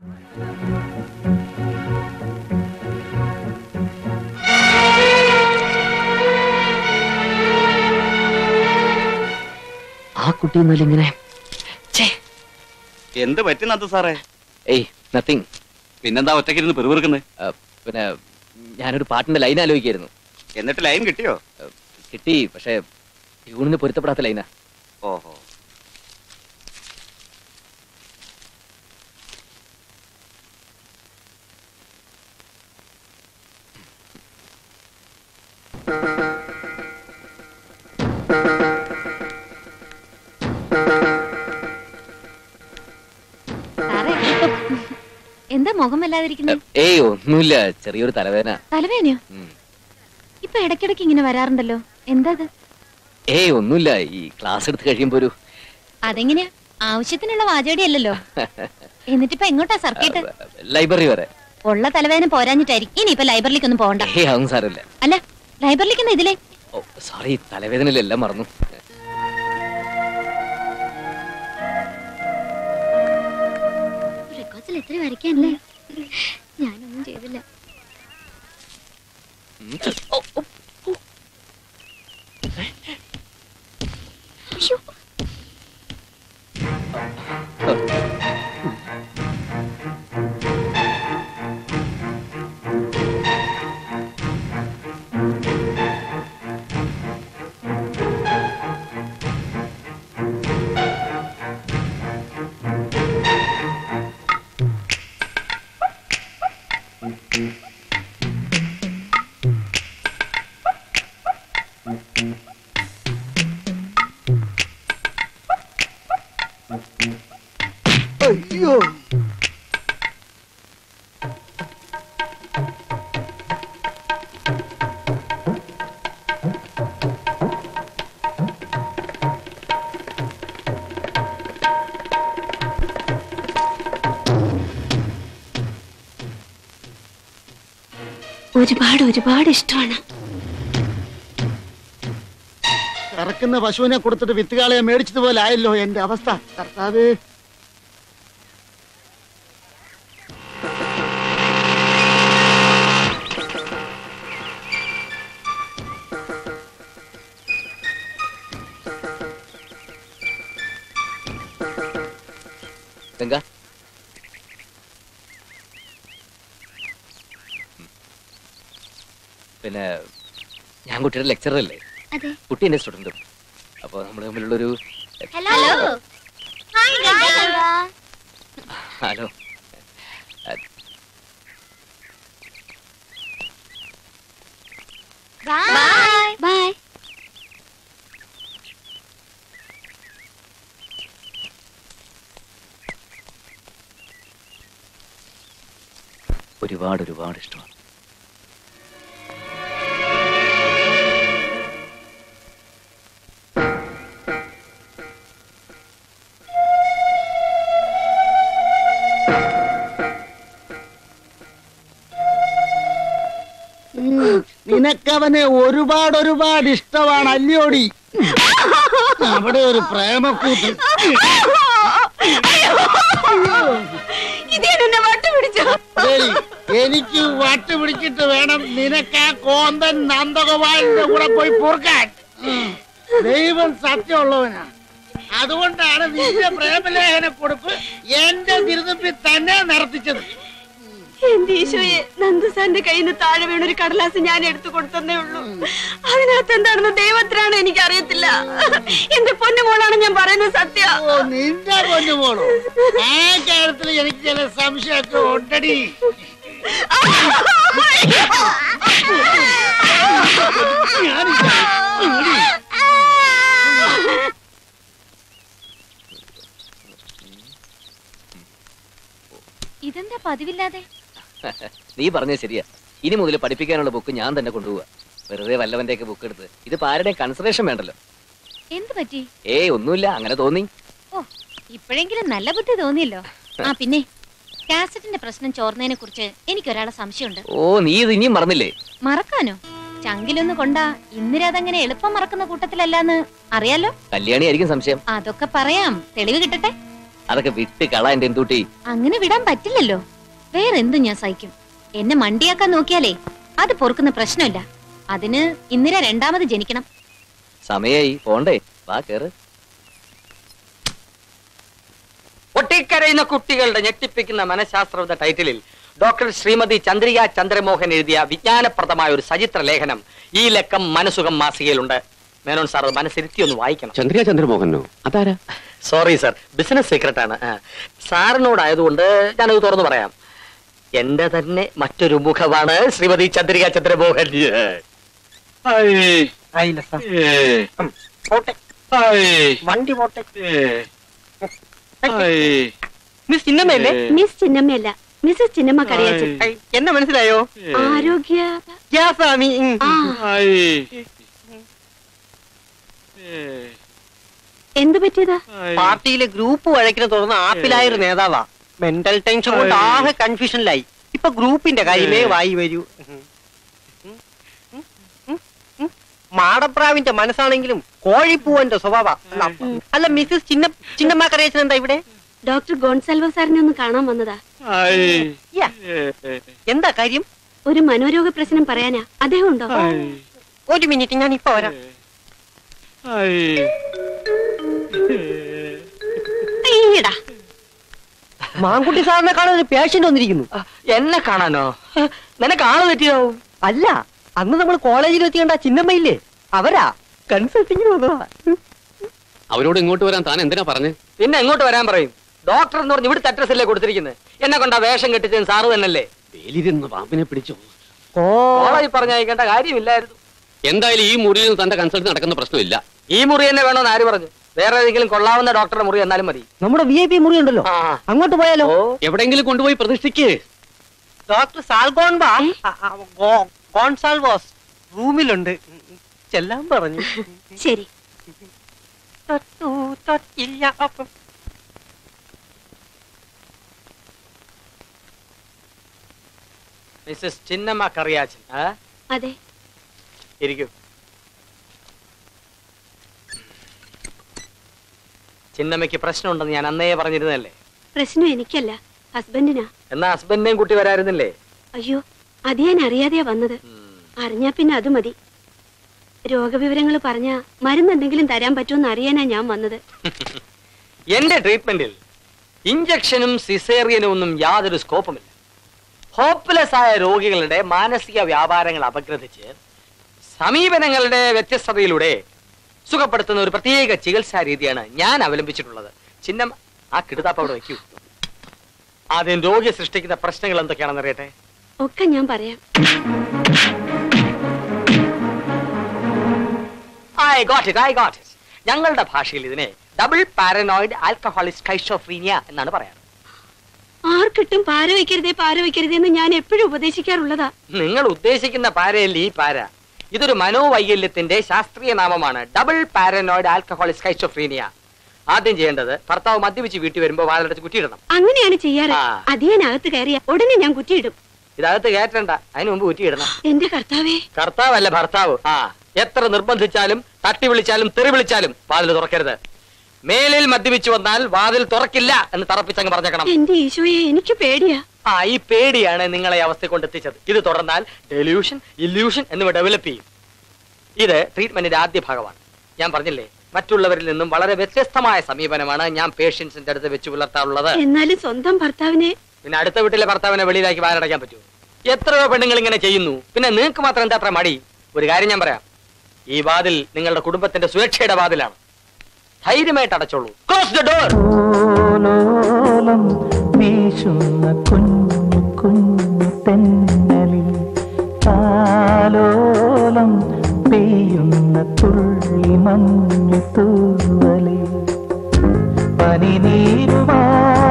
ആ കുട്ടി എന്നാലും ഇങ്ങനെ എന്ത് പറ്റി നന്ദു സാറേ ഏയ് നത്തിങ് പിന്നെന്താ ഒറ്റയ്ക്കിരുന്ന് പെറുപിറുക്കുന്നത് പിന്നെ ഞാനൊരു പാട്ടിന്റെ ലൈൻ ആലോചിക്കായിരുന്നു എന്നിട്ട് ലൈൻ കിട്ടിയോ കിട്ടി പക്ഷേ ട്യൂണിന് പൊരുത്തപ്പെടാത്ത ലൈനാ ഓഹോ സാറേ എന്താ മുഖം വല്ലാതിരിക്കുന്നത് ഏയ് ഒന്നുമില്ല ചെറിയൊരു തലവേദന തലവേനയോ ഉം. ഇപ്പൊ ഇടയ്ക്കിടയ്ക്ക് ഇങ്ങനെ വരാറുണ്ടല്ലോ എന്താ അത് ഏയ് ഒന്നുമില്ല ഈ ക്ലാസ് എടുത്ത് കഴിയുമ്പോ ഒരു അതെങ്ങനെയാ ആവശ്യത്തിനുള്ള വാചകടി അല്ലല്ലോ എന്നിട്ടിപ്പോ എങ്ങോട്ടാ സർക്കിട്ട് ലൈബ്രറി വരെ ഉള്ള തലവേദന പോരാഞ്ഞിട്ടായിരിക്കും ഇനി ഇപ്പൊ ലൈബ്രറിയിലേക്കൊന്നും പോകണ്ട ഏയ് അതൊന്നും സാരമില്ല അല്ല ലൈബ്രറിയിലേക്ക് ഇതിലേ ഓ സോറി തലവേദനയിലെല്ലാം മറന്നു റെക്കോർഡ്സിൽ എത്ര വരയ്ക്കാനല്ലേ ഞാനൊന്നും ചെയ്തില്ല ഉം. ഓ, ഓ, ഓ. അയ്യോ അയ്യോ ഒരുപാട് ഒരുപാട് ഇഷ്ടമാണ് കറക്കുന്ന പശുവിനെ കൊടുത്തിട്ട് വിത്തുകാളയെ മേടിച്ചതുപോലെ ആയല്ലോ എന്റെ അവസ്ഥ കർത്താവ് ഗംഗ ഉം. പിന്നെ ഞാൻ കുട്ടിയുടെ ലെക്ചറർ അല്ലേ അതെ കുട്ടി എന്റെ സ്റ്റുഡന്റും അപ്പൊ നമ്മൾ തമ്മിലുള്ളൊരു ഹലോ ഹലോ ബൈ ബൈ ഒരുപാട് ഒരുപാട് ഇഷ്ടമാണ് നിനക്കവനെ ഒരുപാട് ഒരുപാട് ഇഷ്ടമാണ് അല്ലയോടി അവിടെ ഒരു പ്രേമക്കൂട്ട് ഇതെന്നെ വട്ടു പിടിച്ചോ ശരി എനിക്ക് വട്ട് പിടിച്ചിട്ട് വേണം നിനക്ക് ആ കോന്തൻ നന്ദഗോപാലിന്റെ കൂടെ പോയി പൊറുക്കാൻ ഉം. ദൈവം സത്യമുള്ളവനാ അതുകൊണ്ടാണ് നിന്റെ പ്രേമലേഖന കൊടുപ്പ് എന്റെ തിരുനപ്പി തന്നെ നടത്തിച്ചത് എന്റെ ഈശോയെ നന്ദുസാന്റെ കയ്യിൽ നിന്ന് താഴെ വീണ ഒരു കടലാസ് ഞാൻ എടുത്തു കൊടുത്തന്നേ ഉള്ളൂ അതിനകത്ത് എന്താണെന്ന് ദൈവത്തിനാണ് എനിക്ക് അറിയത്തില്ല എന്റെ പൊന്നുമോളാണ് ഞാൻ പറയുന്നത് സത്യ ഓ നിന്റെ പൊന്നു പോളോ ആ കാര്യത്തിൽ എനിക്ക് ചില സംശയമൊക്കെ ഉണ്ടടി ഞാനില്ല. ഉടി. ഇതെന്താ പതിവില്ലാതെ നീ പറഞ്ഞത് ശരിയാ ഇനി മുതൽ പഠിപ്പിക്കാനുള്ള ബുക്ക് ഞാൻ തന്നെ കൊണ്ടുപോവാ വെറുതെ വല്ലവന്റെ ഒക്കെ ബുക്ക് എടുത്ത് ഇതിപ്പോ ആരുടെയും കൺസിഡറേഷൻ വേണ്ടല്ലോ എന്ത് പറ്റി ഏയ് ഒന്നുമില്ല അങ്ങനെ തോന്നി ഓ ഇപ്പോഴെങ്കിലും നല്ല ബുദ്ധി തോന്നിയല്ലോ ആ പിന്നെ കാസറ്റിന്റെ പ്രശ്നം ചോർന്നതിനെ കുറിച്ച് എനിക്കൊരാളെ സംശയമുണ്ട് ഓ നീ ഇത് ഇനിയും മറന്നില്ലേ മറക്കാനോ ചങ്കിലൊന്ന് കൊണ്ടാ ഇന്ദിരാതങ്ങനെ എളുപ്പം മറക്കുന്ന കൂട്ടത്തിലല്ലാന്ന് അറിയാലോ കല്യാണി ആയിരിക്കും സംശയം അതൊക്കെ പറയാം തെളിവ് കിട്ടട്ടെ അതൊക്കെ വിട്ട് കള എന്റെ എന്തൂട്ടി അങ്ങനെ വിടാൻ പറ്റില്ലല്ലോ വേറെ എന്തും ഞാൻ സഹിക്കും എന്നെ മണ്ടിയാക്കാൻ നോക്കിയാലേ അത് പൊറുക്കുന്ന പ്രശ്നമില്ല അതിന് ഇന്ദിര രണ്ടാമത് ജനിക്കണം സമയായി പോണ്ടേ വാ കേറ് പൊട്ടിക്കരയുന്ന കുട്ടികളുടെ ഞെട്ടിപ്പിക്കുന്ന മനഃശാസ്ത്ര എന്ന ടൈറ്റിലിൽ ഡോക്ടർ ശ്രീമതി ചന്ദ്രിക ചന്ദ്രമോഹൻ എഴുതിയ വിജ്ഞാനപ്രദമായ ഒരു സചിത്ര ലേഖനം ഈ ലക്കം മനസുഖം മാസികയിലുണ്ട് മേനോൻ സാർ അത് മനസ്സിരുത്തി ഒന്ന് വായിക്കണം ചന്ദ്രിക ചന്ദ്രമോഹനോ അതാരാ സോറി സാർ ബിസിനസ് സീക്രട്ട് ആണ് ആ. സാറിനോടായതുകൊണ്ട് ഞാനത് തുറന്നു പറയാം എന്റെ തന്നെ മറ്റൊരു മുഖമാണ് ശ്രീമതി ചന്ദ്രിക ചന്ദ്രമോഹൻ ആയില്ല സാർ പോട്ടെ വണ്ടി പോട്ടെ മിസ് ചിന്നമ്മയല്ലേ മിസ് ചിന്നമ്മയല്ല മിസ്സസ് ചിന്നമ്മ കറിയാച്ചൻ ഐ, എന്നെ മനസ്സിലായോ ആരോഗ്യ ജാസ്വാമി ഉം. ആ എന്തു പറ്റിയതാ പാർട്ടിയിലെ ഗ്രൂപ്പ് വഴക്കിനെ തുടർന്ന് ആപ്പിലായ ഒരു നേതാവാ മെന്റൽ ടെൻഷൻ കൊണ്ട് ആകെ കൺഫ്യൂഷനിലായി ഇപ്പൊ ഗ്രൂപ്പിന്റെ കാര്യമേ വായി വരൂ മാടപ്രാവിന്റെ മനസ്സാണെങ്കിലും കോഴിപ്പൂവന്റെ സ്വഭാവ അല്ല മിസ്സസ് ചിന്ന ചിന്നമ്മ കറിയച്ചൻ എന്താ ഇവിടെ ഡോക്ടർ ഗോൺസാൽവോ സാറിനെ ഒന്ന് കാണാൻ വന്നതാ യാ. എന്താ കാര്യം ഒരു മനോരോഗ പ്രശ്നം പറയാനാ അദ്ദേഹം ഉണ്ടോ ഒരു മിനിറ്റ് ഞാൻ ഇപ്പൊ വരാം ഈടാ മാങ്കുട്ടി സാറിനെ കാണാൻ ഒരു പേഷ്യന്റ് വന്നിരിക്കുന്നു എന്നെ കാണാനോ നിനക്ക് ആള് തെറ്റിയാവും അല്ല അന്ന് നമ്മൾ കോളേജിൽ എത്തി കണ്ട ചിന്നമ്മയില്ലേ അവരാ കൺസൾട്ടിങ്ങിന് വന്നതാ അവരോട് ഇങ്ങോട്ട് വരാൻ താൻ എന്തിനാ പറഞ്ഞ് പിന്നെ എങ്ങോട്ട് വരാൻ പറയും ഡോക്ടർ എന്ന് പറഞ്ഞ് ഇവിടുത്തെ അഡ്രസ് അല്ലേ കൊടുത്തിരിക്കുന്നത് എന്നെ കൊണ്ടാ വേഷം കെട്ടിച്ചത് സാറ് തന്നെയല്ലേ വേലിരുന്ന് പാമ്പിനെ പിടിച്ചു കോളേജിൽ പറഞ്ഞയക്കേണ്ട കാര്യമില്ലായിരുന്നു എന്തായാലും ഈ മുറിയിൽ നിന്ന് തന്റെ കൺസൾട്ട് നടക്കുന്ന പ്രശ്നമില്ല ഈ മുറി തന്നെ വേണമെന്ന് ആര് പറഞ്ഞു വേറെ ഏതെങ്കിലും കൊള്ളാവുന്ന ഡോക്ടറുടെ മുറി എന്നാലും മതി നമ്മുടെ വി ഐ പി മുറി ഉണ്ടല്ലോ ആ. അങ്ങോട്ട് പോയാലോ ഓ എവിടെങ്കിലും കൊണ്ടുപോയി പ്രതിഷ്ഠിക്ക് ഡോക്ടർ സാൽഗോൺബാ ഗോൺസാൽവോസ് റൂമിലുണ്ട് ചെല്ലാൻ പറഞ്ഞു ശരി തൊട്ടു തൊട്ടില്ല അപ്പം മിസ്സസ് ചിന്നമ്മ കറിയാച്ചൻ ആ അതെ ഇരിക്കൂ ചിന്നമ്മയ്ക്ക് പ്രശ്നമുണ്ടെന്ന് ഞാൻ അന്നേ പറഞ്ഞിരുന്നല്ലേ പ്രശ്നം എനിക്കല്ല ഹസ്ബൻഡിനാ എന്നാ ഹസ്ബൻഡിനെയും കുട്ടി വരായിരുന്നില്ലേ അയ്യോ അത് ഞാൻ അറിയാതെയാ വന്നത് അറിഞ്ഞാ പിന്നെ അത് മതി രോഗവിവരങ്ങൾ പറഞ്ഞ മരുന്ന് എന്തെങ്കിലും തരാൻ പറ്റുമെന്ന് അറിയാനാ ഞാൻ വന്നത് എന്റെ ട്രീറ്റ്മെന്റിൽ ഇഞ്ചക്ഷനും സിസേറിയനും ഒന്നും യാതൊരു സ്കോപ്പുമില്ല ഹോപ്പ്ലെസ് ആയ രോഗികളുടെ മാനസിക വ്യാപാരങ്ങൾ അപഗ്രഥിച്ച് സമീപനങ്ങളുടെ വ്യത്യസ്തതയിലൂടെ സുഖപ്പെടുത്തുന്ന ഒരു പ്രത്യേക ചികിത്സാ രീതിയാണ് ഞാൻ അവലംബിച്ചിട്ടുള്ളത് ചിഹ്നം ആ കിടുതാപ്പ് അവിടെ വയ്ക്കൂ ആദ്യം രോഗി സൃഷ്ടിക്കുന്ന പ്രശ്നങ്ങൾ എന്തൊക്കെയാണെന്ന് അറിയട്ടെ ഒക്കെ ഞാൻ പറയാം I got it I got it ഞങ്ങളുടെ ഭാഷയിൽ ഇതിനെ ഡബിൾ പാരനോയിഡ് ആൽക്കഹോളിക് സ്കൈഷോഫ്രീനിയ എന്നാണ് പറയാറ് ആർക്കിട്ടും പാര വയ്ക്കരുതേ പാര വയ്ക്കരുതേ എന്ന് ഞാൻ എപ്പോഴും ഉപദേശിക്കാറുള്ളതാ നിങ്ങൾ ഉദ്ദേശിക്കുന്ന പാരയല്ല ഈ പാര ഇതൊരു മനോവൈകല്യത്തിന്റെ ശാസ്ത്രീയ നാമമാണ് ഡബിൾ പാരനോയിഡ് ആൽക്കഹോളിക് സ്കൈഷോഫ്രീനിയ ആദ്യം ചെയ്യേണ്ടത് ഭർത്താവ് മദ്യപിച്ച് വീട്ടിൽ വരുമ്പോൾ വാതിലടച്ച് കുറ്റിയിടണം അങ്ങനെയാണ് ചെയ്യാറ് ആ. അത് ഞാൻ അകത്ത് കയറിയ ഉടനെ ഞാൻ കുറ്റിയിടും ഇതകത്ത് കയറ്റണ്ട അതിന് മുമ്പ് കുറ്റിയിടണം എന്റെ കർത്താവേ കർത്താവല്ല ഭർത്താവ് ആ എത്ര നിർബന്ധിച്ചാലും തട്ടി വിളിച്ചാലും തെറി വിളിച്ചാലും വാതിൽ തുറക്കരുത് മേലിൽ മദ്യപിച്ചു വന്നാൽ വാതിൽ തുറക്കില്ല എന്ന് തറപ്പിച്ചങ്ങ് പറഞ്ഞേക്കണം എന്റെ ഈശോയെ എനിക്ക് പേടിയാ ആ ഈ പേടിയാണ് നിങ്ങളെ ഈ അവസ്ഥ കൊണ്ടെത്തിച്ചത് ഇത് തുടർന്നാൽ ഡെല്യൂഷൻ ഇല്യൂഷൻ എന്നിവ ഡെവലപ്പ് ചെയ്യും ഇത് ട്രീറ്റ്മെന്റിന്റെ ആദ്യ ഭാഗമാണ് ഞാൻ പറഞ്ഞില്ലേ മറ്റുള്ളവരിൽ നിന്നും വളരെ വ്യത്യസ്തമായ സമീപനമാണ് ഞാൻ പേഷ്യൻസിന്റെ അടുത്ത് വെച്ച് പുലർത്താറുള്ളത് എന്നാലും സ്വന്തം ഭർത്താവിനെ പിന്നെ അടുത്ത വീട്ടിലെ ഭർത്താവിനെ വെളിയിലാക്കി വാരടയ്ക്കാൻ പറ്റുമോ എത്രയോ പെണ്ണുങ്ങൾ ഇങ്ങനെ ചെയ്യുന്നു പിന്നെ നിങ്ങൾക്ക് മാത്രം എന്താ അത്ര മടി ഒരു കാര്യം ഞാൻ പറയാം ഈ വാതിൽ നിങ്ങളുടെ കുടുംബത്തിന്റെ സുരക്ഷയുടെ വാതിലാണ് ധൈര്യമായിട്ട് അടച്ചോളൂ ക്ലോസ് ദ ഡോർ ഓലോലം വീശുന്ന കുഞ്ഞു കുഞ്ഞു തെന്നലിൽ താലോലം പെയ്യുന്ന തുള്ളി മഞ്ഞു തൂവലിൽ പനിനീരുമാ